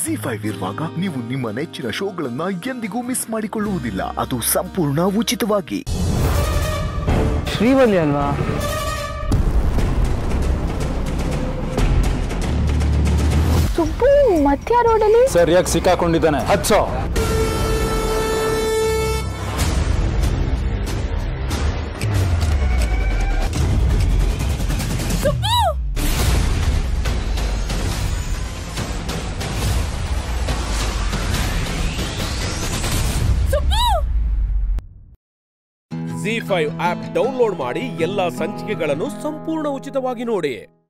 G five ಇರುವಾಗ ನೀವು ನಿಮ್ಮ ನೆಚ್ಚಿನ ಶೋಗಳನ್ನ ಎಂದಿಗೂ ಮಿಸ್ ಮಾಡಿಕೊಳ್ಳುವುದಿಲ್ಲ ಅದು ಸಂಪೂರ್ಣ ಉಚಿತವಾಗಿ ಶ್ರೀವಲ್ಲಿ ಅಲ್ವಾ ಸುಬ್ಬು ಮಧ್ಯ ರೋಡಲ್ಲಿ ಸರಿಯಾಗಿ ಸಿಕ್ಕಾಕೊಂಡಿದ್ದಾನೆ ಹಚ್ಚೋ ಜಿ ಫೈವ್ ಆಪ್ ಡೌನ್ಲೋಡ್ ಮಾಡಿ ಎಲ್ಲಾ ಸಂಚಿಕೆಗಳನ್ನು ಸಂಪೂರ್ಣ ಉಚಿತವಾಗಿ ನೋಡಿ